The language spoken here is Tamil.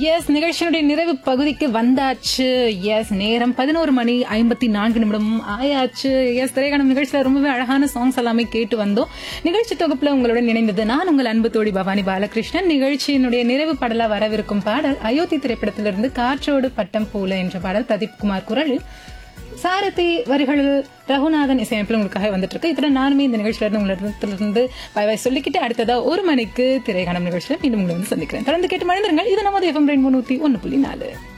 எஸ் நிகழ்ச்சியினுடைய நிறைவு பகுதிக்கு வந்தாச்சு எஸ் நேரம் பதினோரு மணி ஐம்பத்தி நான்கு நிமிடம் ஆயாச்சு எஸ் திரைக்கான நிகழ்ச்சியில ரொம்பவே அழகான சாங்ஸ் எல்லாமே கேட்டு வந்தோம் நிகழ்ச்சி தொகுப்புல உங்களுடன் இணைந்தது நான் உங்கள் அன்பு தோழி பவானி பாலகிருஷ்ணன் நிகழ்ச்சியினுடைய நிறைவு பாடலா வரவிருக்கும் பாடல் அயோத்தி திரைப்படத்திலிருந்து காற்றோடு பட்டம் போல என்ற பாடல் பிரதீப் குமார் குரலில் சாரதி வரிகளில் ரகுநாதன் இசையமைப்பில் உங்களுக்காக வந்துட்டு இருக்கு இத்தனை நானுமே இந்த நிகழ்ச்சியில இருந்து உங்களிடத்திலிருந்து பை பை சொல்லிக்கிட்டு அடுத்ததா ஒரு மணிக்கு திரைக்கான நிகழ்ச்சியில மீண்டும் உங்களை வந்து சந்திக்கிறேன் தொடர்ந்து கேட்டு மனிதர்கள் இது நமது எஃப்எம் ரெண்டு நூத்தி ஒன்னு புள்ளி நாலு